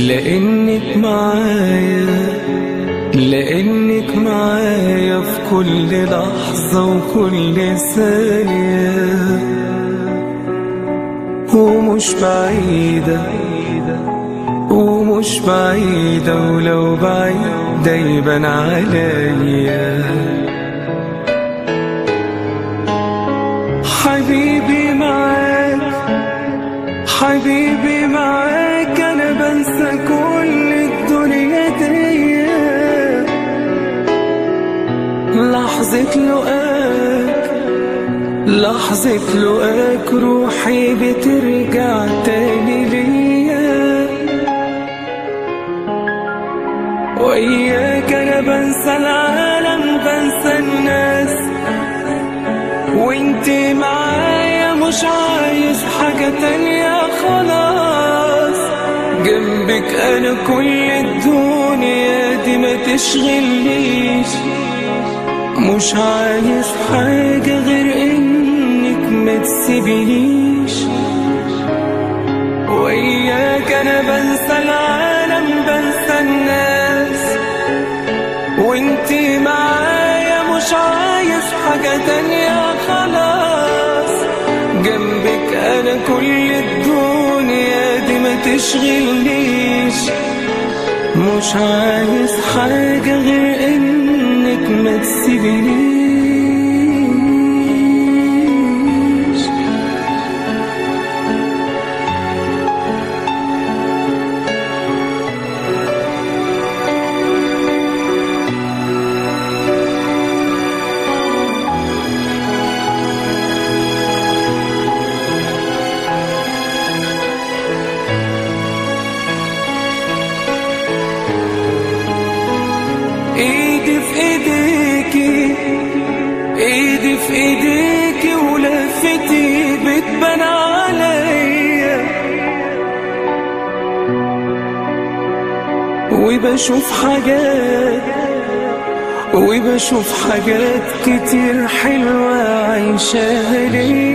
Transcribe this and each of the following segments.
لانك معايا لانك معايا في كل لحظة وكل ثانية ومش بعيدة ومش بعيدة ولو بعيدة يبان عليا حبيبي معاك حبيبي معاك انا بنسى كل الدنيا دي لحظة لقاك لحظة لقاك روحي بترجع تاني ليا وإياك أنا بنسى العالم بنسى الناس وانت معايا مش عايز حاجة تانية خلاص جنبك أنا كل الدنيا دي ما تشغلنيش مش عايز حاجة غير إنك ما تسيبنيش وإياك أنا بنسى العالم بنسى الناس وانتي معايا مش عايز حاجة تانية خلاص جنبك أنا كل الدنيا دي ما تشغلنيش مش عايز حاجة غير إنك ما تسيبنيش ايدي في ايديكي ايدي في ايديكي ولفتي بتبان عليا وبشوف حاجات وبشوف حاجات كتير حلوة عايشاها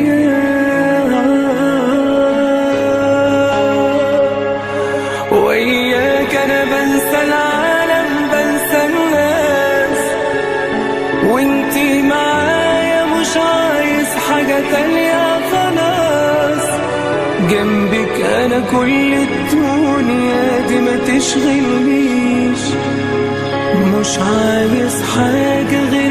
ليا وإياك أنا بنسى العالم بنسى الناس وانتي معايا مش عايز حاجة تانية خلاص جنبك أنا كل الدنيا دي ما تشغلنيش مش عايز حاجة غير